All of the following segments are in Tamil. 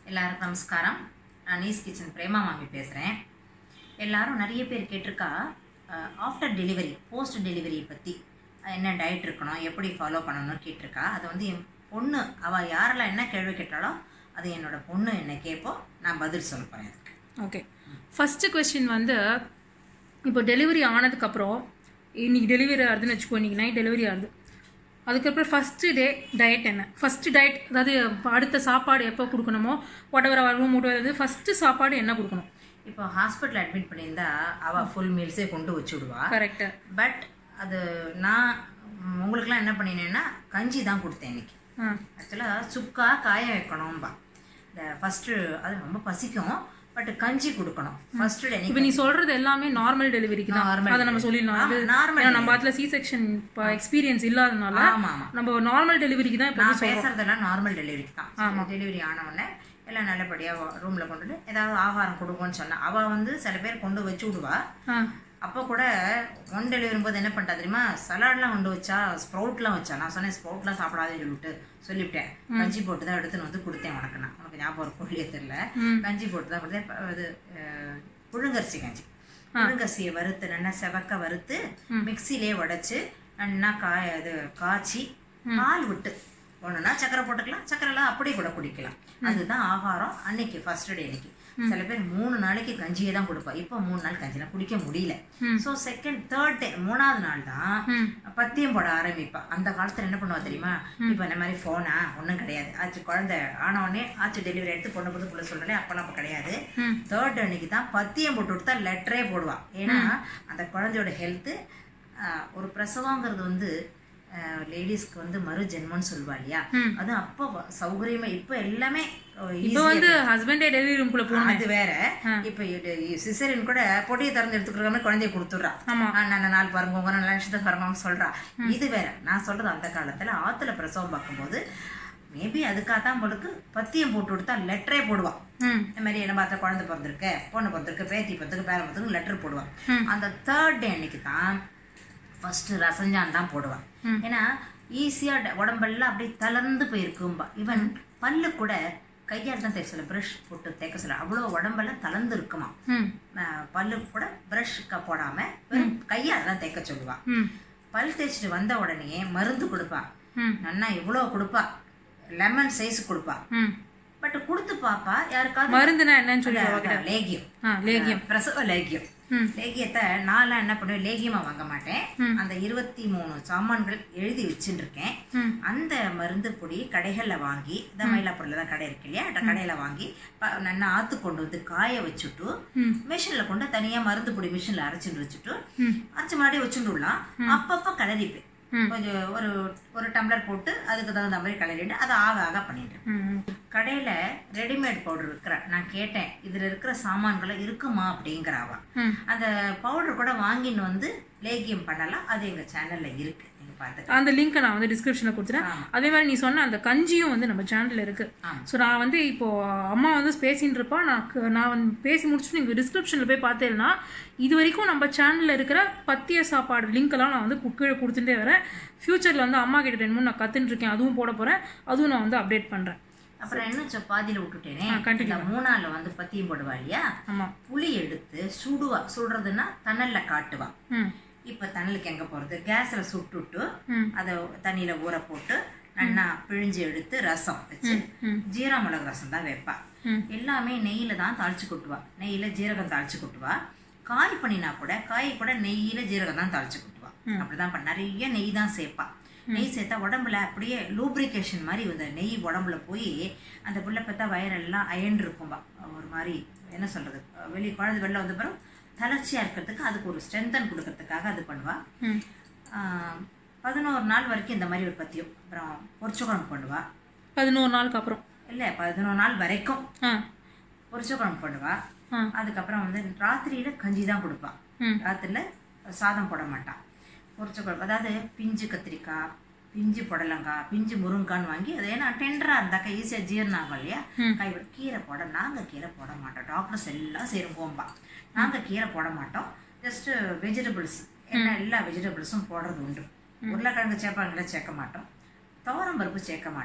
எல்லாருக்கும் நமஸ்காரம் நான் நீஸ் கிச்சன் பிரேமா மாமி பேசுகிறேன் எல்லாரும் நிறைய பேர் கேட்டிருக்கா ஆஃப்டர் டெலிவரி போஸ்ட் டெலிவரி பற்றி என்ன டயட் இருக்கணும் எப்படி ஃபாலோ பண்ணணும்னு கேட்டிருக்கா அது வந்து என் பொண்ணு அவள் யாரெல்லாம் என்ன கேள்வி கேட்டாலோ அது என்னோட பொண்ணு என்ன கேட்போ நான் பதில் சொல்ல போகிறேன் அதுக்கு ஓகே ஃபஸ்ட்டு கொஸ்டின் வந்து இப்போ டெலிவரி ஆனதுக்கப்புறம் இன்னைக்கு டெலிவரி ஆகுதுன்னு வச்சுக்கோ இன்னைக்கு நைட் டெலிவரி ஆகுது அதுக்கப்புறம் ஃபஸ்ட்டு டே டயட் என்ன ஃபஸ்ட்டு டயட் அதாவது அடுத்த சாப்பாடு எப்போ கொடுக்கணுமோ வாட் எவர் அவர் மூட்டு வருது ஃபஸ்ட்டு சாப்பாடு என்ன கொடுக்கணும் இப்போ ஹாஸ்பிட்டல் அட்மிட் பண்ணியிருந்தா அவள் ஃபுல் மீல்ஸே கொண்டு வச்சு விடுவா கரெக்டு பட் அது நான் ம், உங்களுக்கெல்லாம் என்ன பண்ணினேன்னா கஞ்சி தான் கொடுத்தேன் இன்னைக்கு ஆ ஆக்சுவலாக சுக்கா காய வைக்கணும்பா இந்த ஃபஸ்ட்டு அது ரொம்ப பசிக்கும் பட் கஞ்சி கொடுக்கணும் ஃபர்ஸ்ட் டே இப்போ நீ சொல்றது எல்லாமே நார்மல் டெலிவரிக்கு தான் Normal அதை நம்ம சொல்லிடலாம் அது நார்மல் ஏன்னா நம்ம அதில் சி செக்ஷன் இப்போ எக்ஸ்பீரியன்ஸ் இல்லாதனால ஆமாம் ஆமாம் நம்ம நார்மல் டெலிவரிக்கு தான் இப்போ நான் பேசுறதெல்லாம் நார்மல் டெலிவரிக்கு தான் டெலிவரி ஆன உடனே எல்லாம் நல்லபடியாக ரூமில் கொண்டு வந்து ஏதாவது ஆகாரம் கொடுக்கும்னு சொன்னா அவள் வந்து சில பேர் கொண்டு வச்சு விடுவா ஆ அப்போ கூட ஒன் டெலிவரி போது என்ன பண்ணிட்டா தெரியுமா சலாட்லாம் கொண்டு வச்சா ஸ்ப்ரவுட்லாம் வச்சா நான் சொன்னேன் ஸ்ப்ரவுட்லாம் சாப்பிடாதேன்னு சொல்லிவிட்டு சொல்லிவிட்டேன் கஞ்சி போட்டு தான் எடுத்துன்னு வந்து கொடுத்தேன் உனக்கு நான் உனக்கு ஞாபகம் இருக்கும் இல்லையே தெரியல கஞ்சி போட்டு தான் கொடுத்தேன் இப்ப இது அஹ், புழுங்கரிசி கஞ்சி புழுங்கரிசியை வறுத்து நல்லா செவக்க வறுத்து மிக்சிலே உடைச்சு நல்லா காய இது காய்ச்சி பால் விட்டு ஒண்ணுன்னா சக்கரை போட்டுக்கலாம் சக்கரைலாம் அப்படியே கூட குடிக்கலாம் அதுதான் ஆகாரம் அன்னைக்கு ஃபர்ஸ்ட் டே அன்னைக்கு சில பேர் மூணு நாளைக்கு கஞ்சியே தான் கொடுப்பா இப்போ மூணு நாள் கஞ்சிலாம் குடிக்க முடியல ஸோ செகண்ட் தேர்ட் டே மூணாவது நாள் தான் ம் பத்தியம் போட ஆரம்பிப்பா அந்த காலத்துல என்ன பண்ணுவா தெரியுமா இப்போ இந்த மாதிரி போனா ஒன்றும் கிடையாது ஆச்சு குழந்தை ஆன உடனே ஆச்சு டெலிவரி எடுத்து பொண்ணு புது புள்ள சொல்றேன் அப்பெல்லாம் அப்போ கிடையாது ம். தேர்ட் அன்னைக்கு தான் பத்தியம் போட்டு கொடுத்தா லெட்டரே போடுவா ஏன்னா அந்த குழந்தையோட ஹெல்த்து ஒரு பிரசவங்கிறது வந்து லேடிஸ்க்கு வந்து மறு ஜென்மம்னு சொல்லுவா இல்லையா அது அப்போ வ- சௌகரியமா இப்போ எல்லாமே அஹ், இப்போ easy வந்து ஹஸ்பண்டே டெலிவரி ரூம்குள்ள போகணும் அது வேற இப்ப சிசரின் கூட பொடியை திறந்து எடுத்துக்கிற மாதிரி குழந்தைய கொடுத்துட்றா ஆமா. நான் நாள் பாருங்க உங்க நல்ல லட்சத்தை பாருங்க சொல்றா இது வேற நான் சொல்றது அந்த காலத்துல ஆத்துல பிரசவம் பார்க்கும்போது மேபி அதுக்காக தான் பொழுது பத்தியம் போட்டு கொடுத்தா லெட்டரே போடுவா ம் இந்த மாதிரி என்ன பார்த்தா குழந்தை பிறந்திருக்கு பொண்ணு பிறந்திருக்கு பேத்தி பிறந்திருக்கு பேரன் பிறந்திருக்கு லெட்டர் போடுவா ம். அந்த தேர்ட் டே அன்னைக்கு தான் ஃபர்ஸ்ட் ரசஞ்சான் தான் போடுவா ம். ஏன்னா ஈஸியா உடம்பெல்லாம் அப்படியே தளர்ந்து போயிருக்கும்பா ஈவன் பல்லு கூட கையால் தான் தேய்க்க சொல்ல ப்ரஷ் போட்டு தேய்க்க சொல்ல அவ்வளோ உடம்பெல்லாம் தளர்ந்து இருக்குமா ம் அஹ் பல்லு கூட ப்ரஷ் போடாம வெறும் கையால் தான் தேய்க்க சொல்லுவா ம் பல் தேய்ச்சிட்டு வந்த உடனே மருந்து கொடுப்பா ம் நன்னா இவ்வளோ கொடுப்பா லெமன் சைஸ் கொடுப்பா ம் பட் கொடுத்து பாப்பா யாருக்காவது மருந்துனா என்னன்னு சொல்லி அதான் லேகியம் ஆ லேகியம் பிரசவ லேகியம் ம் லேகியத்தை நான்லாம் என்ன பண்ணுவேன் லேகியமா வாங்க மாட்டேன் ம். அந்த இருபத்தி மூணு சாமான்கள் எழுதி வச்சுட்டு இருக்கேன் ம் அந்த மருந்து பொடி கடைகளில் வாங்கி இந்த மயிலாப்பூர்ல தான் கடை இருக்கு இல்லையா அந்த கடையில் வாங்கி ப- நல்லா ஆத்து கொண்டு வந்து காய வச்சுட்டு ம் மிஷினில் கொண்டு தனியாக மருந்து பொடி மிஷினில் அரைச்சிட்டு வச்சுட்டு ம் அரைச்சி முன்னாடி வச்சுட்டுலாம் அப்பப்போ கிளறிப்பேன் ம். கொஞ்சம் ஒரு ஒரு டம்ளர் போட்டு அதுக்கு தகுந்த மாதிரி கிளறிட்டு அதை ஆக ஆக பண்ணிட்டேன் ம் கடையில் ரெடிமேட் பவுடர் இருக்கிற நான் கேட்டேன் இதில் இருக்கிற சாமான்களை இருக்குமா அப்படிங்கிறாவா ம் அந்த பவுடர் கூட வாங்கின்னு வந்து லேகியம் பண்ணலாம் அது எங்கள் சேனலில் இருக்கு நீங்கள் பார்த்து அந்த லிங்க்கை நான் வந்து டிஸ்கிரிப்ஷனில் கொடுத்துறேன் ஆமா. அதே மாதிரி நீ சொன்ன அந்த கஞ்சியும் வந்து நம்ம சேனலில் இருக்கு ஆமா. ஸோ நான் வந்து இப்போ அம்மா வந்து பேசின்னு இருப்பா நான் க- நான் வந்து பேசி முடிச்சுட்டு நீங்கள் டிஸ்கிரிப்ஷனில் போய் பார்த்தேன்னா இது வரைக்கும் நம்ம சேனலில் இருக்கிற பத்திய சாப்பாடு லிங்க் எல்லாம் நான் வந்து கு- கீழே கொடுத்துட்டே வரேன் ஃபியூச்சரில் வந்து அம்மா கிட்ட ரெண்டு மூணு நான் கற்றுன்னு இருக்கேன் அதுவும் போட போகிறேன் அதுவும் நான் வந்து அப்டேட் பண்ணுறேன் அப்புறம் என்ன சொ- பாதியில விட்டுட்டேனே ஆ, continue இந்த மூணால வந்து பத்தியம் போடுவா இல்லையா ஆமாம் புளி எடுத்து சுடுவா சுடுறதுன்னா தணல்ல காட்டுவா ம் இப்போ தணலுக்கு எங்கே போகிறது கேஸில் சுட்டுட்டு ம் அதை தண்ணியில் ஊற போட்டு நல்லா பிழிஞ்சு எடுத்து ரசம் வச்சு ம் ஜீரா மிளகு ரசம் தான் வைப்பா ம். எல்லாமே நெய்யில் தான் தாளிச்சு கொட்டுவா நெய்யில் ஜீரகம் தாளிச்சு கொட்டுவா காய் பண்ணினா கூட காய் கூட நெய்யில் ஜீரகம் தான் தாளிச்சு கொட்டுவா அப்படிதான் பண்ண நிறைய நெய் தான் சேர்ப்பா நெய் சேர்த்தா உடம்புல அப்படியே லூப்ரிகேஷன் மாதிரி இந்த நெய் உடம்புல போய் அந்த புள்ள பார்த்தா வயரெல்லாம் அயன் இருக்கும்பா ஒரு மாதிரி என்ன சொல்றது வெளியே குழந்தை வெளில வந்த பிறகு தளர்ச்சியா இருக்கிறதுக்கு அதுக்கு ஒரு ஸ்ட்ரென்தன் கொடுக்கறதுக்காக அது பண்ணுவா ம் ஆஹ் பதினோரு நாள் வரைக்கும் இந்த மாதிரி ஒரு பத்தியம் அப்புறம் பொரிச்ச குழம்பு பண்ணுவா பதினோரு நாளுக்கு அப்புறம் இல்லை பதினோரு நாள் வரைக்கும் ஆ பொரிச்ச குழம்பு பண்ணுவா ஆ அதுக்கப்புறம் வந்து ராத்திரியில கஞ்சி தான் கொடுப்பா ம் ராத்திரில சாதம் போட மாட்டான் பொரிச்ச குழம்பு அதாவது பிஞ்சு கத்திரிக்காய் பிஞ்சு புடலங்காய் பிஞ்சு முருங்கான்னு வாங்கி அது ஏன்னா டெண்டராக இருந்தாக்கா ஈஸியாக ஜீரணம் ஆகும் இல்லையா ம். கை விட- கீரை போட நாங்கள் கீரை போட மாட்டோம் டாக்டர்ஸ் எல்லாம் சேரும்போம்பா நாங்கள் கீரை போட மாட்டோம் ஜஸ்ட் வெஜிடபிள்ஸ் என்ன எல்லா வெஜிடபிள்ஸும் போடுறது உண்டு உருளைக்கிழங்கு சேர்ப்பாங்களே சேர்க்க மாட்டோம் துவரம் பருப்பு சேர்க்க மாட்டோம்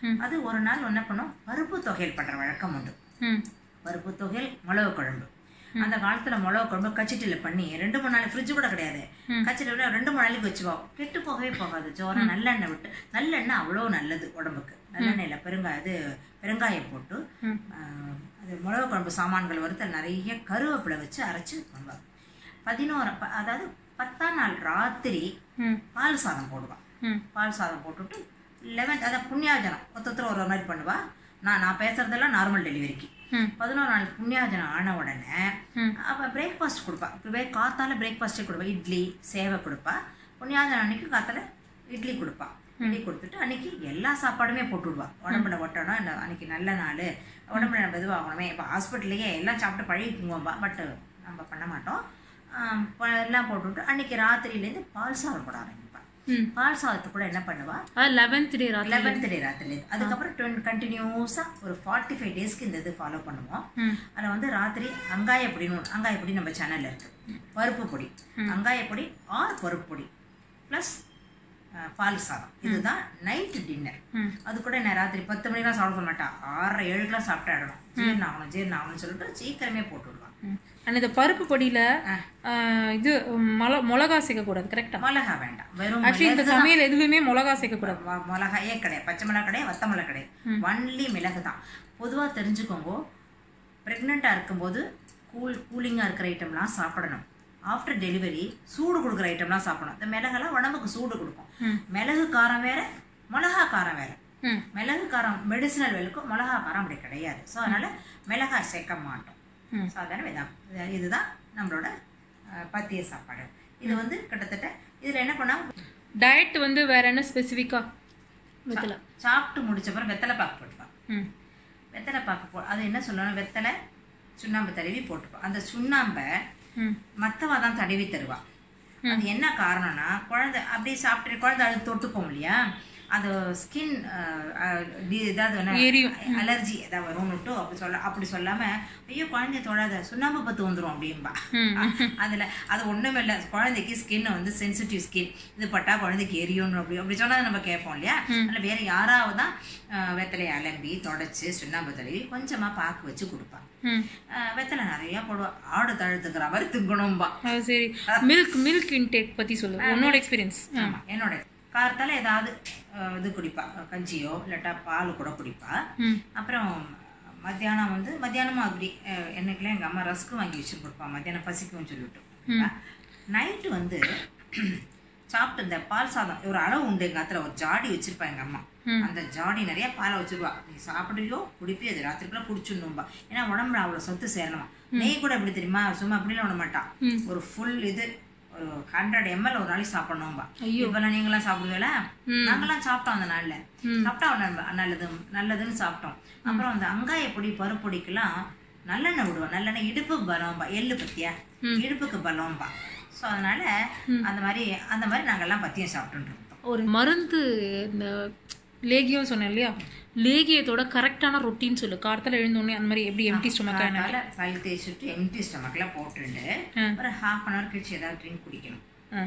ம். அது ஒரு நாள் என்ன பண்ணும் பருப்பு தொகையல் பண்ற வழக்கம் உண்டு ம் பருப்பு தொகையல் மிளகு குழம்பு அந்த காலத்துல மிளகு குழம்பு கச்சிட்டில பண்ணி ரெண்டு மூணு நாள் ஃப்ரிட்ஜ் கூட கிடையாது கச்சிட்டில விட ரெண்டு மூணு நாளைக்கு வச்சுவோம் கெட்டு போகவே போகாது ஜோரம் நல்லெண்ணெய் விட்டு நல்லெண்ணெய் அவ்வளோ நல்லது உடம்புக்கு நல்லெண்ணெயில பெருங்காய இது பெருங்காயம் போட்டு ம். ஆஹ், அது மிளகு குழம்பு சாமான்கள் வறுத்த நிறைய கருவேப்பிலை வச்சு அரைச்சு பண்ணுவாங்க பதினோரு ப- அதாவது பத்தாம் நாள் ராத்திரி ம் பால் சாதம் போடுவான் ம் பால் சாதம் போட்டுட்டு லெவன்த் அதான் புண்ணியாஜனம் ஒருத்தர் ஒரு ஒரு மாதிரி பண்ணுவா நான் நான் பேசுறதெல்லாம் நார்மல் டெலிவரிக்கு ம் பதினோரு நாள் புண்ணியாஜனம் ஆன உடனே ம். அப்போ பிரேக்ஃபாஸ்ட் கொடுப்பா இப்போ காத்தால பிரேக்ஃபாஸ்ட்டே கொடுப்பா இட்லி சேவை கொடுப்பா புண்ணியாஜனம் அன்னைக்கு காத்தால இட்லி கொடுப்பா இட்லி கொடுத்துட்டு அன்னைக்கு எல்லா சாப்பாடுமே போட்டு விடுவா உடம்புல ஒட்டணும் இந்த அன்னைக்கு நல்ல நாள் உடம்புல நம்ம இதுவாகணுமே இப்போ ஹாஸ்பிட்டல்லையே எல்லாம் சாப்பிட்டு பழகிக்குவோம்பா பட் நம்ம பண்ண மாட்டோம் ஆம், ப- எல்லாம் போட்டுவிட்டு அன்னைக்கு ராத்திரியிலேருந்து பால் சாதம் போட ஆரம்பிப்பா ம் பால் சாதத்தை கூட என்ன பண்ணுவா அது லெவன்த் டே ராத்திரி லெவன்த் டே ராத்திரி அதுக்கப்புறம் டுவெண்ட் கண்டினியூஸாக ஒரு ஃபார்ட்டி ஃபைவ் டேஸ்க்கு இந்த இது ஃபாலோ பண்ணுவோம் ம் அதில் வந்து ராத்திரி அங்காய பொடின்னு ஒண்ணு- அங்காய பொடி நம்ம சேனலில் இருக்கு பருப்பு பொடி அங்காய பொடி ஆர் பருப்பு பொடி ப்ளஸ் பால் சாதம் இதுதான் நைட் டின்னர் ம் அது கூட என்ன ராத்திரி பத்து மணிக்கெலாம் சாப்பிட சொல்ல மாட்டா ஆறரை ஏழுக்கெலாம் சாப்பிட்டாடணும் ஜீரணம் ஆகணும் ஜீரணம் ஆகணும்னு சொல்லிட்டு சீக்கிரமே போட்டு விடுவான் ம். and இந்த பருப்பு பொடியில ஆ, இது மொள மிளகா சேர்க்கக்கூடாது கரெக்டா மிளகா வேண்டாம் வெறும் ஆக்சுவலி இந்த சமையல் எதுவுமே மிளகா சேர்க்கக்கூடாது ம- மிளகாயே கிடையாது பச்சை மிளகா கிடையாது வத்த மிளகா கிடையாது ஒன்லி மிளகு தான் பொதுவாக தெரிஞ்சுக்கோங்க ப்ரெக்னெண்ட்டாக இருக்கும்போது கூல் கூலிங்காக இருக்கிற ஐட்டம்லாம் சாப்பிடணும் ஆஃப்டர் டெலிவரி சூடு கொடுக்குற ஐட்டம்லாம் சாப்பிடணும் இந்த மிளகெல்லாம் உடம்புக்கு சூடு கொடுக்கும் ம். மிளகு காரம் வேற மிளகா காரம் வேற ம் மிளகு காரம் மெடிசினல் வேலுக்கும் மிளகா காரம் அப்படி கிடையாது ஸோ அதனால மிளகாய் சேர்க்க மாட்டோம் ம். சாதாரண இதான் இது- இதுதான் நம்மளோட அஹ், பத்திய சாப்பாடு இது வந்து கிட்டத்தட்ட இதில் என்ன பண்ணா டயட் வந்து வேற என்ன ஸ்பெசிஃபிக்கா வெத்தலை சாப்பிட்டு முடிச்ச அப்புறம் வெத்தலை பாக்கு போட்டுப்பான் ம் வெத்தலை பாக்கு போ அது என்ன சொல்லணும் வெத்தலை சுண்ணாம்பு தடவி போட்டுப்போம் அந்த சுண்ணாம்பை ம் மத்தவா தான் தடவி தருவா அது என்ன காரணம்னா குழந்தை அப்படியே சாப்பிட்டு குழந்தை அது தொட்டுப்போம் இல்லையா அது ஸ்கின் ஏதாவது எரியும். அலர்ஜி ஏதாவது வரும்னுட்டு அப்படி சொல்ல அப்படி சொல்லாம ஐயோ குழந்தைய தொடாத சுண்ணாம்பு பத்து வந்துரும் அப்படிம்பா ம். அதுல அது ஒண்ணுமே இல்லை குழந்தைக்கு ஸ்கின் வந்து சென்சிட்டிவ் ஸ்கின் இது பட்டா குழந்தைக்கு எரியும்னு அப்படி அப்படி சொன்னா நம்ம கேட்போம் இல்லையா அதில் வேற யாராவது தான் அஹ், வெத்தலையை அலம்பி தொடச்சி சுண்ணாம்பு தடவி கொஞ்சமா பாக்கு வச்சு கொடுப்பாங்க ம் அஹ், வெத்தலை நிறைய போடுவா ஆடு தழுத்துக்கிற மாதிரி திங்கணும்பா அது சரி மில்க் மில்க் இன்டேக் பத்தி சொல்லு உன்னோட எக்ஸ்பீரியன்ஸ் ஆமா என்னோட காரத்தால ஏதாவது அஹ், இது குடிப்பா கஞ்சியோ இல்லாட்டா பால் கூட குடிப்பா ம் அப்புறம் மத்தியானம் வந்து மத்தியானமும் அப்படி அஹ், என்னைக்கெல்லாம் எங்கள் அம்மா ரஸ்க்கு வாங்கி வச்சு கொடுப்பா மத்தியானம் பசிக்கும்னு சொல்லிட்டு நைட்டு வந்து சாப்பிட்டு இந்த பால் சாதம் ஒரு அளவு உண்டு எங்கள் ஆத்துல ஒரு ஜாடி வச்சிருப்பா எங்கள் அம்மா ம். அந்த ஜாடி நிறைய பாலை வச்சிருவா நீ சாப்பிடுவியோ குடிப்பியோ அது ராத்திரிக்குள்ள குடிச்சுடணும்பா ஏன்னா உடம்புல அவ்வளோ சத்து சேரணுமா நெய் கூட எப்படி தெரியுமா சும்மா அப்படிலாம் விட மாட்டான் ம். ஒரு ஃபுல் இது ஒரு ஹண்ட்ரட் எம்எல் ஒரு நாளைக்கு சாப்பிடணும்பா ஐயோ. இப்பெல்லாம் நீங்களாம் சாப்பிடுவீங்களா ம். நாங்களாம் சாப்பிட்டோம் அந்த நாள்ல ம். சாப்பிட்டா நல்ல- நல்லது நல்லதுன்னு சாப்பிட்டோம் அப்புறம் அந்த அங்காய பொடி பருப்பொடிக்கெல்லாம் நல்லெண்ணெய் விடுவோம் நல்லெண்ணெய் இடுப்பு பலம்பா எள்ளு பத்தியா இடுப்புக்கு பலம்பா ஸோ அதனால அந்த மாதிரி அந்த மாதிரி நாங்கெல்லாம் பத்தியம் சாப்பிட்டுட்டு இருந்தோம் ஒரு மருந்து இந்த லேகியம் சொன்னேன் இல்லையா லேகியத்தோட கரெக்டான ரொட்டீன் சொல்லு காலத்தில் எழுந்தோடனே அந்த மாதிரி எப்படி எம்டி ஸ்டொமக்கா என்ன அதனால பல் தேய்ச்சிட்டு எம்டி ஸ்டமக்கில் போட்டுண்டு ஆ. ஒரு ஹாஃப் அன் ஹவர் கழிச்சு ஏதாவது ட்ரிங்க் குடிக்கணும் ஆ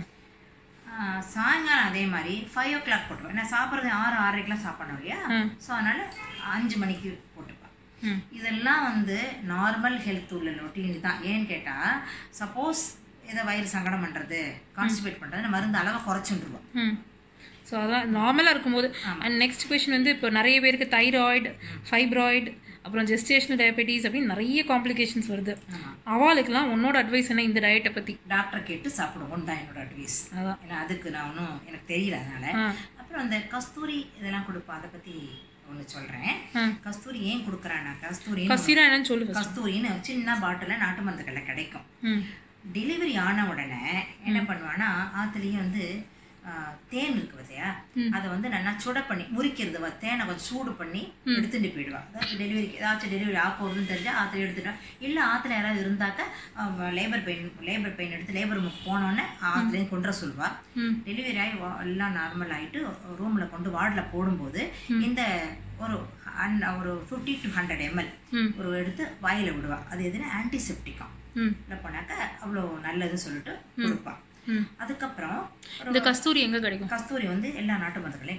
ஆ, சாயங்காலம் அதே மாதிரி ஃபைவ் ஓ கிளாக் போட்டுப்பேன் ஏன்னா சாப்பிட்றது ஆறு ஆறரைக்கெலாம் சாப்பிடணும் இல்லையா ம். ஸோ அதனால அஞ்சு மணிக்கு போட்டுப்பேன் ம் இதெல்லாம் வந்து நார்மல் ஹெல்த் உள்ள ரொட்டீன் தான் ஏன்னு கேட்டால் சப்போஸ் ஏதோ வயிறு சங்கடம் பண்ணுறது கான்ஸ்டிபேட் பண்ணுறது மருந்து அளவை குறைச்சுட்டுருவோம் ம் ஸோ அதான் நார்மலாக இருக்கும்போது அண்ட் நெக்ஸ்ட் கொஷின் வந்து இப்போ நிறைய பேருக்கு தைராய்டு ஃபைப்ராய்டு அப்புறம் ஜெஸ்டேஷனல் டயபெட்டிஸ் அப்படின்னு நிறைய காம்ப்ளிகேஷன்ஸ் வருது ஆமாம் அவளுக்கெல்லாம் உன்னோட அட்வைஸ் என்ன இந்த டயட்டை பற்றி டாக்டர் கேட்டு சாப்பிடுவோம் தான் என்னோட அட்வைஸ் அதான் ஏன்னா அதுக்கு நான் ஒன்றும் எனக்கு தெரியல அதனால ஆ அப்புறம் அந்த கஸ்தூரி இதெல்லாம் கொடுப்பா அதை பற்றி ஒன்று சொல்கிறேன் ஆ கஸ்தூரி ஏன் கொடுக்குறானா கஸ்தூரி கஸ்தீரா என்னன்னு சொல்லு first. கஸ்தூரின்னு ஒரு சின்ன பாட்டில் நாட்டு மருந்துகளில் கிடைக்கும் ம் டெலிவரி ஆன உடனே என்ன பண்ணுவான்னா ஆத்துலேயும் வந்து ஆ, தேன் இருக்கு பார்த்தியா அதை வந்து நல்லா சுட பண்ணி முறிக்கிறது வ- தேனை கொஞ்சம் சூடு பண்ணி எடுத்துட்டு போயிடுவா அதாவது டெலிவரிக்கு ஏதாச்சும் டெலிவரி ஆக போகுதுன்னு தெரிஞ்சா ஆற்றுல எடுத்துட்டா இல்லை ஆற்றுல யாராவது இருந்தாக்க லேபர் பெயின் லேபர் பெயின் எடுத்து லேபர் ரூமுக்கு போனோடனே ஆற்றுலேயும் கொண்டு வர சொல்லுவா ம் டெலிவரி ஆகி வா- எல்லாம் நார்மல் ஆகிட்டு ரூமில் கொண்டு வார்டில் போடும்போது இந்த ஒரு அன் ஒரு ஃபிஃப்டி டு ஹண்ட்ரட் எம்எல் ம் ஒரு எடுத்து வாயில் விடுவா அது எதுனா ஆன்டிசெப்டிக்கம் ம் இல்லை போனாக்க அவ்வளோ நல்லதுன்னு சொல்லிட்டு கொடுப்பா ம் அதுக்கப்புறம் ஒரு இந்த கஸ்தூரி எங்கே கிடைக்கும் கஸ்தூரி வந்து எல்லா நாட்டு மருந்துகளையும் கிடைக்கும்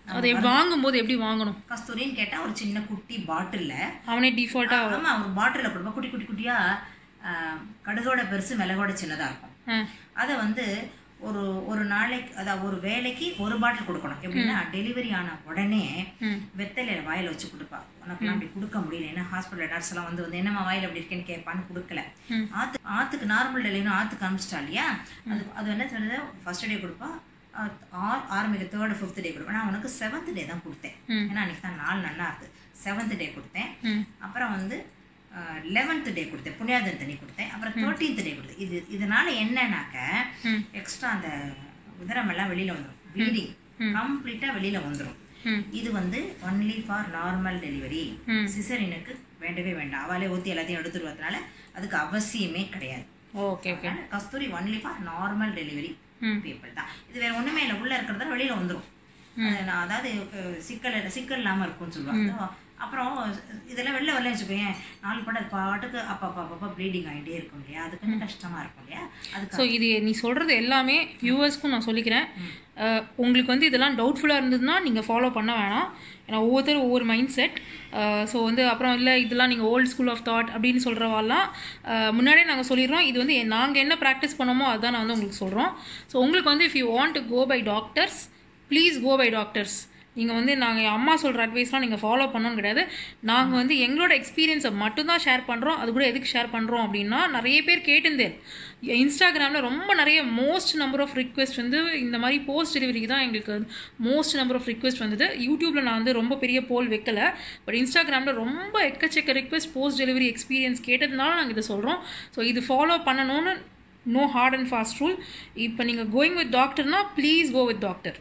அதை வாங்கும்போது எப்படி வாங்கணும் கஸ்தூரின்னு கேட்டா ஒரு சின்ன குட்டி பாட்டில்ல அவனே டிஃபால்ட்டாக ஆமா ஒரு பாட்டில கொடுப்பா குட்டி குட்டி குட்டியா ஆஹ், கடுகோட பெருசு மிளகோட சின்னதா இருக்கும் அதை வந்து ஒரு ஒரு நாளைக்கு அதாவது ஒரு வேலைக்கு ஒரு பாட்டில் கொடுக்கணும் எப்படின்னா டெலிவரி ஆன உடனே ம். வெத்தலையில வாயில வச்சு கொடுப்பா உனக்குலாம் அப்படி கொடுக்க முடியல ஏன்னா ஹாஸ்பிட்டல் நர்ஸ் எல்லாம் வந்து வந்து என்னம்மா வாயில அப்படி இருக்கேன்னு கேட்பான்னு கொடுக்கல ம். ஆத்து ஆத்துக்கு நார்மல் டெலிவரி ஆத்துக்கு அனுப்பிச்சிட்டா இல்லையா அது அது என்ன சொல்றது ஃபர்ஸ்ட் டே கொடுப்பா ஆ- ஆ- ஆரம்பிக்க தேர்ட் ஃபிஃப்த் டே கொடுப்பேன் நான் உனக்கு செவன்த் டே தான் கொடுத்தேன் ம். ஏன்னா அன்னைக்கு தான் நாள் நல்லா இருக்கு செவன்த் டே கொடுத்தேன் ம் அப்புறம் வந்து லெவன்த் டே கொடுத்தேன் புண்ணியாதன் தண்ணி கொடுத்தேன் அப்புறம் தேர்ட்டீன்த் டே கொடுத்தேன் இது இதனால என்னன்னாக்க ம். எக்ஸ்ட்ரா அந்த உதரம் எல்லாம் வெளியில வந்துடும் ப்ளீடிங் கம்ப்ளீட்டா வெளியில வந்துடும் ம் இது வந்து ஒன்லி ஃபார் நார்மல் டெலிவரி ம். சிசரினுக்கு வேண்டவே வேண்டாம் அவளே ஊத்தி எல்லாத்தையும் எடுத்துருவதனால அதுக்கு அவசியமே கிடையாது ஓகே ஓகே அதனால Kasturi only for normal delivery hmm people தான் இது வேற ஒண்ணுமே இல்லை உள்ள இருக்கிறத வெளியில வந்துடும் நான் அதாவது அஹ், சிக்கல் சிக்கல் இல்லாம இருக்கும்னு சொல்லுவாங்க அப்புறம் இதெல்லாம் வெளில வரல வச்சுக்கோங்க நாலு படம் அது பாட்டுக்கு அப்பப்போ அப்பப்போ ப்ளீடிங் ஆகிட்டே இருக்கும் இல்லையா அது கொஞ்சம் கஷ்டமா இருக்கும் இல்லையா அதுக்கு ஸோ இது நீ சொல்கிறது எல்லாமே வியூவர்ஸ்க்கும் நான் சொல்லிக்கிறேன் அஹ், உங்களுக்கு வந்து இதெல்லாம் டவுட்ஃபுல்லாக இருந்ததுன்னா நீங்கள் ஃபாலோ பண்ண வேணாம் ஏன்னா ஒவ்வொருத்தரும் ஒவ்வொரு மைண்ட் செட் ஸோ வந்து அப்புறம் இல்லை இதெல்லாம் நீங்கள் ஓல்ட் ஸ்கூல் ஆஃப் தாட் அப்படின்னு சொல்கிறவாலாம் முன்னாடியே நாங்கள் சொல்லிடுறோம் இது வந்து நாங்கள் என்ன ப்ராக்டிஸ் பண்ணோமோ அதுதான் நான் வந்து உங்களுக்கு சொல்கிறோம் ஸோ உங்களுக்கு வந்து if you want to go by doctors please go by doctors நீங்கள் வந்து நாங்கள் அம்மா சொல்கிற அட்வைஸ்லாம் நீங்கள் ஃபாலோ பண்ணணும் கிடையாது நாங்கள் வந்து எங்களோட எக்ஸ்பீரியன்ஸை மட்டும்தான் ஷேர் பண்ணுறோம் அது கூட எதுக்கு ஷேர் பண்ணுறோம் அப்படின்னா நிறைய பேர் கேட்டிருந்தேன் இன்ஸ்டாகிராமில் ரொம்ப நிறைய மோஸ்ட் நம்பர் ஆஃப் ரிக்வெஸ்ட் வந்து இந்த மாதிரி போஸ்ட் டெலிவரிக்கு தான் எங்களுக்கு மோஸ்ட் நம்பர் ஆஃப் ரிக்வெஸ்ட் வந்தது யூடியூப்பில் நான் வந்து ரொம்ப பெரிய போல் வைக்கல பட் இன்ஸ்டாகிராமில் ரொம்ப எக்கச்சக்க ரிக்வெஸ்ட் போஸ்ட் டெலிவரி எக்ஸ்பீரியன்ஸ் கேட்டதுனால நாங்கள் இதை சொல்கிறோம் ஸோ இது ஃபாலோ பண்ணணும்னு no hard and fast rule இப்போ நீங்கள் கோயிங் வித் டாக்டர்னா please go with doctor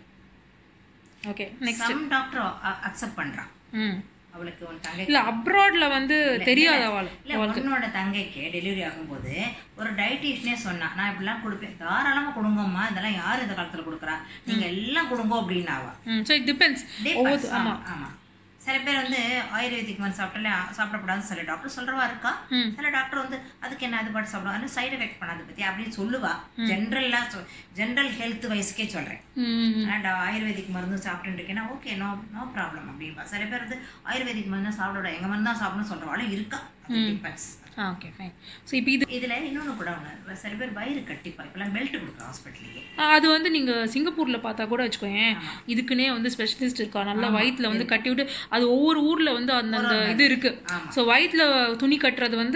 okay next some doctor accept பண்றான் ம் அவளுக்கு உன் தங்கை இல்லை அப்ராட்ல வந்து தெரியாத அவள் இல்ல உன்னோட தங்கைக்கு டெலிவரி ஆகும்போது ஒரு டயட்டீஷியனே சொன்னா நான் இப்படிலாம் கொடுப்பேன் தாராளமா கொடுங்கம்மா இதெல்லாம் யார் இந்த காலத்துல கொடுக்குறா நீங்க எல்லாம் கொடுங்க அப்படின்னாவா ம் ஸோ இட் டிபெண்ட்ஸ் Depends. ஆமா ஆமா சில பேர் வந்து ஆயுர்வேதிக் மருந்து சாப்பிட்டாலே சாப்பிடக்கூடாதுன்னு சில டாக்டர் சொல்றவா இருக்கா ம். சில டாக்டர் வந்து அதுக்கு என்ன அது பாட்டு சாப்பிடும் சைடு எஃபெக்ட் பண்ணாது பத்தி அப்படின்னு சொல்லுவா ஜென்ரல்லா ஜென்ரல் ஹெல்த் வைஸ்க்கே சொல்றேன் ம் ஆனா ஆயுர்வேதிக் மருந்து சாப்பிட்டு இருக்கேன்னா ஓகே நோ நோ ப்ராப்ளம் அப்படின்பா சில பேர் வந்து ஆயுர்வேதிக் மருந்து சாப்பிட எங்க மருந்து தான் சாப்பிடணும் சொல்றவாளும் இருக்கா depends ah okay fine so இப்போ இது இதுல இன்னொன்னு கூட ஒண்ணு சில பேர் வயிறு கட்டிப்பா இப்பெல்லாம் பெல்ட் கொடுக்குறோம் ஹாஸ்பிட்டல்லையே ஆ, அது வந்து நீங்கள் சிங்கப்பூரில் பார்த்தா கூட வச்சுக்கோங்க இதுக்குன்னே வந்து ஸ்பெஷலிஸ்ட் இருக்கா நல்லா வயிற்றுல வந்து கட்டி விட்டு அது ஒவ்வொரு ஊரில் வந்து அந்தந்த இது இருக்கு ஆமா. ஸோ வயிற்றுல துணி கட்டுறது வந்து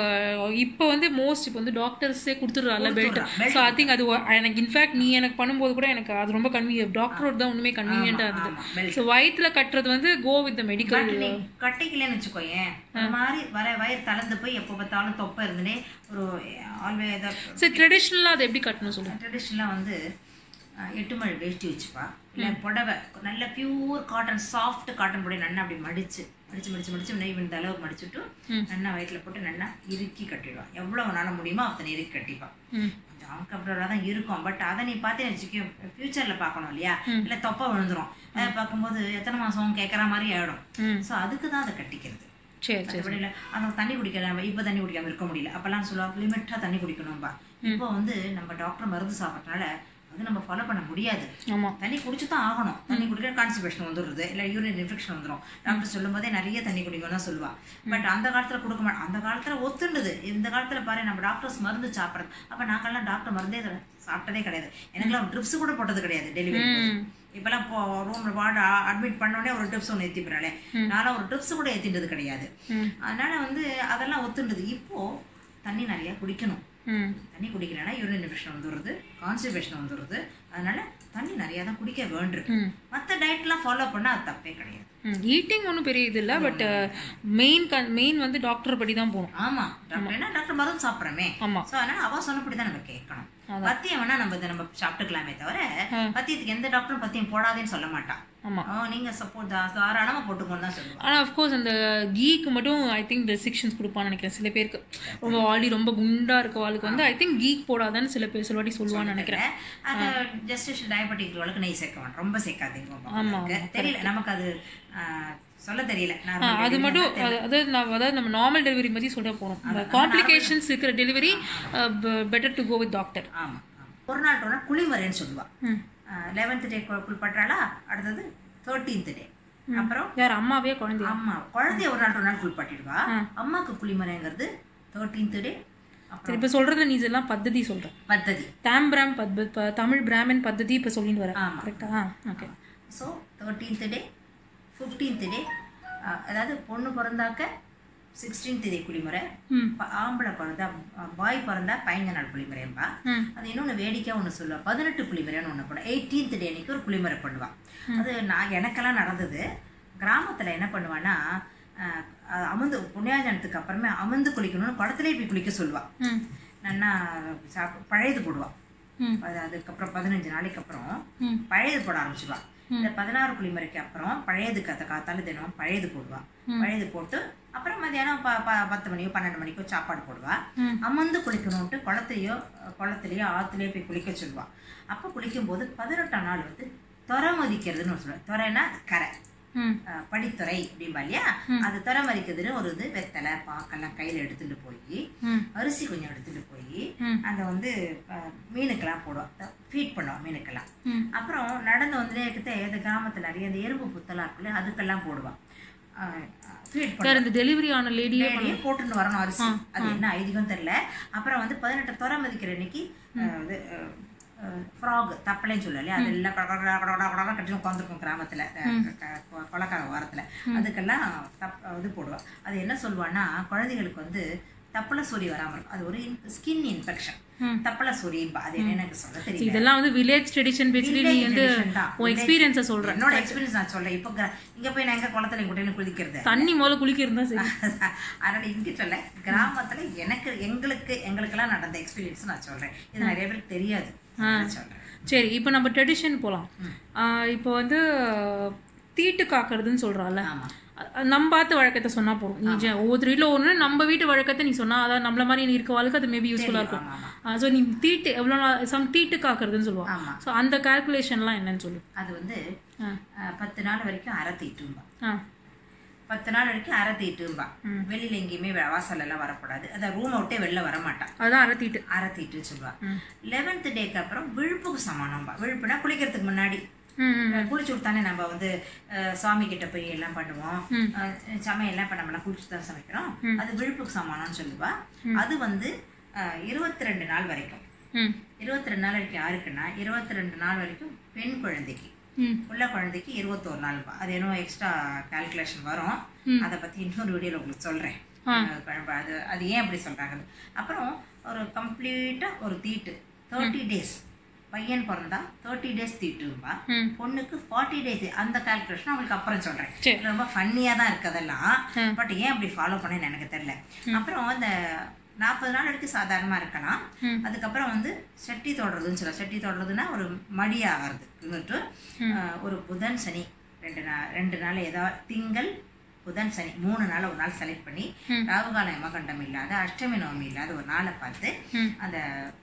இப்போ வந்து மோஸ்ட் இப்போ வந்து டாக்டர்ஸே கொடுத்துட்றாங்க பெல்ட் கொடுத்துடுறா. ஸோ ஐ திங்க் அது ஒ- எனக்கு இன்ஃபேக்ட் நீ எனக்கு பண்ணும்போது கூட எனக்கு அது ரொம்ப கன்வீனியன் டாக்டரோட தான் ஒன்றுமே கன்வீனியண்ட்டாக இருந்தது ஆமா, belt. ஸோ வயிற்றுல கட்டுறது வந்து கோ வித் மெடிக்கல் பட் நீ கட்டிக்கலன்னு வச்சுக்கோயேன் ஒரு மாதிரி வர வயிறு தளர்ந்து போய் எப்போ பார்த்தாலும் தொப்பை இருந்துனே ஒரு ஆல்வே சரி ட்ரெடிஷ்னலாக அது எப்படி கட்டணும் சொல்லுங்கள் ட்ரெடிஷ்னலாக வந்து அஹ், எட்டு மழை வேஷ்டி வச்சுப்பா இல்லை புடவை நல்ல பியூர் காட்டன் சாஃப்ட் காட்டன் புடவை நல்லா அப்படி மடிச்சு மடிச்சு மடிச்சு மடிச்சு நெய் இந்த அளவுக்கு மடிச்சுட்டு நல்லா வயிற்றுல போட்டு நல்லா இறுக்கி கட்டிடுவா எவ்வளவு நாள முடியுமோ அத்தனை இறுக்கி கட்டிப்பா ம் கொஞ்சம் அன்கம்ஃபர்டபுளாக தான் இருக்கும் பட் அதை நீ பார்த்தே வச்சுக்கோ ஃபியூச்சரில் பார்க்கணும் இல்லையா இல்லை தொப்பை விழுந்துரும் அதை பார்க்கும்போது எத்தனை மாதம் கேட்குற மாதிரி ஆயிடும் ம் ஸோ அதுக்கு தான் அதை கட்டிக்கிறது சரி சரி மற்றபடி இல்லை அந்த தண்ணி குடிக்கலாம் இப்போ தண்ணி குடிக்காம இருக்க முடியல அப்போல்லாம் சொல்லுவாங்க லிமிட்டாக தண்ணி குடிக்கணும்பா இப்போ வந்து நம்ம டாக்டர் மருந்து சாப்பிட்றதுனால அது நம்ம ஃபாலோ பண்ண முடியாது ஆமாம் தண்ணி குடிச்சு தான் ஆகணும் தண்ணி குடிக்கிற கான்ஸ்டிபேஷன் வந்துடுது இல்லை யூரின் இன்ஃபெக்ஷன் வந்துடும் டாக்டர் சொல்லும் போதே நிறைய தண்ணி குடிக்கணும் தான் சொல்லுவா பட் அந்த காலத்துல கொடுக்க மாட்டோம் அந்த காலத்துல ஒத்துண்டுது இந்த காலத்துல பாரு நம்ம டாக்டர்ஸ் மருந்து சாப்பிட்றது அப்ப நாங்கெல்லாம் டாக்டர் மருந்தே தர- சாப்பிட்டதே கிடையாது எனக்கெல்லாம் ட்ரிப்ஸ் கூட போட்டது கிடையாது டெலிவரி இப்பெல்லாம் இப்போ ரூம்ல வார்டு அட்மிட் பண்ணோடனே ஒரு ட்ரிப்ஸ் ஒன்று ஏற்றி போறாளே நான்லாம் ஒரு ட்ரிப்ஸ் கூட ஏற்றிட்டது கிடையாது ம் அதனால வந்து அதெல்லாம் ஒத்துண்டுது இப்போ தண்ணி நிறைய குடிக்கணும் ம் தண்ணி குடிக்கலைன்னா யூரின் இன்ஃபெக்ஷன் வந்துடுது கான்ஸ்டிபேஷன் வந்துடுது அதனால தண்ணி நிறைய தான் குடிக்க வேண்டியிருக்கு ம் மற்ற டயட்லாம் ஃபாலோ பண்ணா அது தப்பே கிடையாது ஈட்டிங் ஒன்றும் பெரிய இது இல்லை பட் மெயின் கன் மெயின் வந்து டாக்டர் படி தான் போகணும் ஆமா டாக்டர் என்ன டாக்டர் மருந்து சாப்பிட்றோமே ஆமா சோ அதனால அவ சொன்னபடி தான் நம்ம கேட்கணும் பத்தியம் வேணா நம்ம இதை நம்ம சாப்பிட்டுக்கலாமே தவிர பத்தியத்துக்கு எந்த டாக்டரும் பத்தியம் போடாதேன்னு சொல்ல மாட்டான் ஆமா ஓ, நீங்க சப்போஸ் தாராளமா போட்டுக்கோன்னு தான் சொல்லுவாங்க ஆனால் அஃப்கோர்ஸ் அந்த கீக்கு மட்டும் ஐ திங்க் ரெஸ்ட்ரிக்ஷன்ஸ் கொடுப்பான்னு நினைக்கிறேன் சில பேருக்கு ரொம்ப ஆல்ரெடி ரொம்ப குண்டா இருக்கவாளுக்கு வந்து ஐ திங்க் கீக் போடாதான்னு சில பேர் சில வாட்டி சொல்லுவான்னு நினைக்கிறேன் அது ஜஸ்டிஷன் டயபெட்டிக் உள்ளவளுக்கு நெய் சேர்க்க வேண்டாம் ரொம்ப சேர்க்காதீங்க ஆமா, உங்களுக்கு. தெரியல நமக்கு அது ஆ, சொல்ல தெரியல ஆ, normal அது delivery மட்டும் தான் அது- அதாவது நான் அதாவது நம்ம நார்மல் டெலிவரி பற்றி சொல்ல போகிறோம் காம்ப்ளிகேஷன்ஸ் இருக்கிற delivery better to go with doctor ஆமா ஆமா. ஒரு நாள் ஒரு நாள் குளிமறைன்னு சொல்லுவா ம் லெவன்த் டே குளிப்பாட்டுறாளா அடுத்தது தேர்ட்டீன்த் டே அப்புறம் யார் அம்மாவே குழந்தையா அம்மா குழந்தைய ஒரு நாள் ஒரு நாள் குளிப்பாட்டிடுவா அம்மாக்கு குளிமறைங்கிறது தேர்ட்டீன்த் டே சரி இப்போ சொல்றது நீ இதெல்லாம் பద్ధதி சொல்ற பத்ததி தாம்பிராம் பத் ப- தமிழ் பிராமின் பద్ధதி இப்போ சொல்லிட்டு வர ஆமா. கரெக்டா okay so thirteenth day fifteenth day அதாவது பொண்ணு பிறந்தாக்க சிக்ஸ்டீன்த் டே குளிமுறை ம் ப- ஆம்பளை பிறந்தா பாய் பிறந்தா பதினஞ்சு நாள் குளிமுறைம்பா ம் அது இன்னொன்று வேடிக்கையாக ஒன்று சொல்லுவா பதினெட்டு குளிமுறைன்னு ஒன்று பண்ணுவா எயிட்டீன்த் டே அன்னைக்கு ஒரு குளிமுறை பண்ணுவா அது நான் எனக்கெல்லாம் நடந்தது கிராமத்தில் என்ன பண்ணுவான்னா அஹ், அஹ், அமர்ந்து புண்ணியாஜனத்துக்கு அப்புறமே அமர்ந்து குளிக்கணும்னு குடத்துலேயே போய் குளிக்க சொல்லுவா ம் நன்னா சாப் பழையது போடுவா ம் அது அதுக்கப்புறம் பதினஞ்சு நாளைக்கு அப்புறம் ம் பழையது போட ஆரம்பிச்சிடுவா இந்த பதினாறு குளிமுறைக்கு அப்புறம் பழையது கத்த காத்தால தினம் பழையது போடுவா பழையது போட்டு அப்புறம் மதியானம் ப ப பத்து மணியோ பன்னெண்டு மணிக்கோ சாப்பாடு போடுவா ம். அமர்ந்து குளிக்கணும்ட்டு குளத்துலையோ குளத்துலையோ ஆத்துலையோ போய் குளிக்க சொல்லுவா அப்போ குளிக்கும்போது பதினெட்டாம் நாள் வந்து துறை மதிக்கிறதுன்னு ஒரு சொல்லுவாள் துறைனா கரை ம் அஹ், படித்துறை அப்படிம்பா இல்லையா அது துறை மதிக்கிறதுன்னு ஒரு இது வெத்தலை பாக்கெல்லாம் கையில் எடுத்துட்டு போய் ம் அரிசி கொஞ்சம் எடுத்துட்டு போய் ம். அந்த வந்து அஹ், மீனுக்கெல்லாம் போடுவோம் ஃபீட் பண்ணுவோம் மீனுக்கெல்லாம் ம் அப்புறம் நடந்து வந்துட்டே இருக்கிறத இந்த கிராமத்துல நிறைய இந்த எறும்பு புத்தலாம் இருக்குல்ல அதுக்கெல்லாம் போடுவான் ஃபீட் பண்ண யார் இந்த டெலிவரி ஆன லேடியே லேடியே போட்டுன்னு வரணும் அரிசி அது என்ன ஐதீகம் தெரியல அப்புறம் வந்து பதினெட்டு துறை மதிக்கிற அன்னைக்கு அஹ், இது ஃப்ராக் தப்பலைன்னு சொல்லல இல்லையா அதெல்லாம் கட கட கட கட கட கட்டி உட்காந்துருக்கும் கிராமத்துல அஹ், க- கொ- கொலைக்கார வாரத்துல அதுக்கெல்லாம் தப் இது போடுவா அது என்ன சொல்லுவான்னா குழந்தைகளுக்கு வந்து தப்பளை சொறி வராம இருக்கும் அது ஒரு ஸ்கின் இன்ஃபெக்ஷன் ம். தப்பளை சொறிம்பா அது என்ன எனக்கு சொல்ல தெரியல இதெல்லாம் வந்து வில்லேஜ் ட்ரெடிஷன் பேசிக்கலி நீ Village வந்து tradition தான். உன் எக்ஸ்பீரியன்ஸை சொல்ற என்னோட எக்ஸ்பீரியன்ஸ் நான் சொல்றேன் இப்போ கிர- இங்க போய் நான் எங்க குளத்துல குட்டையில குளிக்கிறது தண்ணி முதல்ல குளிக்கிறது தான் சரி அதனால இங்க சொல்ல கிராமத்துல எனக்கு எங்களுக்கு எங்களுக்கெல்லாம் நடந்த எக்ஸ்பீரியன்ஸ் நான் சொல்றேன் இது நிறைய பேருக்கு தெரியாது நான் சொல்றேன் சரி இப்போ நம்ம ட்ரெடிஷன் போகலாம் இப்போ வந்து தீட்டு காக்கிறதுன்னு சொல்கிறாள் ஆமா நம்ம பார்த்த வழக்கத்தை சொன்னா போதும் நீ ஜ- ஒவ்வொருத்தர் வீட்டில் ஒன்று நம்ம வீட்டு வழக்கத்தை நீ சொன்னா அதாவது நம்மள மாதிரி நீ இருக்க வாழ்க்கை அது மேபி யூஸ்ஃபுல்லாக இருக்கும் ஆமா ஆமா ஸோ நீ தீட்டு எவ்வளோ நாள் சம் தீட்டு காக்கிறதுன்னு சொல்லுவாங்க ஆமா ஸோ அந்த கால்குலேஷன்லாம் என்னன்னு சொல்லு அது வந்து ஆ அஹ், பத்து நாள் வரைக்கும் அரை தீட்டும்பா ஆ பத்து நாள் வரைக்கும் அரை தீட்டும்பா வெளியில எங்கேயுமே வெ- வாசல்ல எல்லாம் வரக்கூடாது அந்த ரூமை விட்டே வெளில வர மாட்டான் அதுதான் அரை தீட்டு அரை தீட்டுன்னு சொல்லுவா ம். லெவன்த் டேக்கு அப்புறம் விழுப்புக்கு சமானம்பா விழுப்புனா குளிக்கிறதுக்கு முன்னாடி ம் ம் அஹ் குளிச்சு விட்டானே நம்ம வந்து அஹ், சாமி கிட்ட போய் எல்லாம் பண்ணுவோம் ம். அஹ், சமையல் எல்லாம் இப்ப நம்மளாம் குளிச்சு தான் சமைக்கிறோம் அது விழுப்புக்கு சமானம்னு சொல்லுவா அது வந்து இருபத்தி ரெண்டு நாள் வரைக்கும் ம் இருபத்தி ரெண்டு நாள் வரைக்கும் யாருக்குன்னா இருபத்தி ரெண்டு நாள் வரைக்கும் பெண் குழந்தைக்கு ம் உள்ள குழந்தைக்கு இருபத்தோரு நாள் பா. அது என்ன எக்ஸ்ட்ரா கால்குலேஷன் வரும் அதை பத்தி இன்னொரு வீடியோல உங்களுக்கு சொல்றேன் அஹ், குழம்பு அது அது ஏன் அப்படி சொல்றாங்க அப்புறம் ஒரு கம்ப்ளீட்டா ஒரு தீட்டு தேர்ட்டி டேஸ் பையன் பிறந்தா தேர்ட்டி டேஸ் தீட்டும்பா ம் பொண்ணுக்கு ஃபார்ட்டி டேஸ் அந்த கால்குலேஷன் உங்களுக்கு அப்புறம் சொல்றேன் சரி. இது ரொம்ப ஃபன்னியா தான் இருக்கு அதெல்லாம் பட் ஏன் அப்படி ஃபாலோ பண்ணேன்னு எனக்கு தெரியல அப்புறம் அந்த நாற்பது நாள் வரைக்கும் சாதாரணமா இருக்கலாம் ம். அதுக்கப்புறம் வந்து செட்டி தொடுறதுன்னு சொல்ல செட்டி தொடுறதுன்னா ஒரு மடி ஆகிறது இருந்துட்டு அஹ், ஒரு புதன் சனி ரெண்டு நாள் ரெண்டு நாள் ஏதாவது திங்கள் புதன் சனி மூணு நாள் ஒரு நாள் செலக்ட் பண்ணி ராகுகால யமகண்டம் இல்லாத அஷ்டமி நவமி இல்லாத ஒரு நாளை பார்த்து ம். அந்த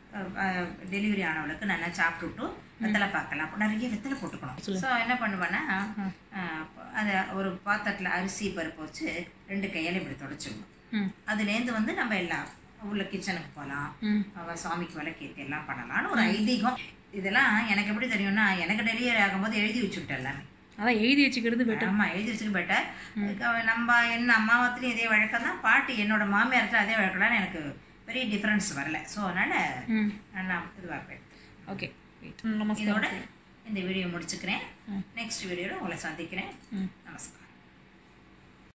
டெலிவரி ஆனவளுக்கு நல்லா சாப்பிட்டுட்டு வெத்தலை பார்க்கலாம் நிறைய வெத்தலை போட்டுக்கணும் ஸோ என்ன பண்ணுவேன்னா அஹ், அந்த ஒரு பாத்திரத்தில் அரிசி பருப்பு வச்சு ரெண்டு கையால இப்படி தொடச்சிடணும் ம் அதுலேருந்து வந்து நம்ம எல்லாம் உள்ள கிச்சனுக்கு போகலாம் ம் அவ சாமிக்கு விளக்கேற்றி எல்லாம் பண்ணலாம்னு ஒரு ஐதீகம் இதெல்லாம் எனக்கு எப்படி தெரியும்னா எனக்கு டெலிவரி ஆகும்போது எழுதி வச்சுக்கிட்டேன் எல்லாமே அதான் எழுதி வச்சுக்கிறது பெட்டர் ஆமா எழுதி வச்சுக்க பெட்டர் நம்ம என்ன அம்மாவத்துலையும் இதே வழக்கம் தான் பாட்டி என்னோட மாமியார்ட்ட அதே வழக்கம் எனக்கு பெரிய டிஃபரன்ஸ் வரல ஸோ அதனால ம் நான் இதுவாக போயிட்டேன் ஓகே நமஸ்காரம் இதோட இந்த வீடியோ முடிச்சுக்கிறேன் நெக்ஸ்ட் வீடியோவில் உங்களை சந்திக்கிறேன் ம் நமஸ்காரம்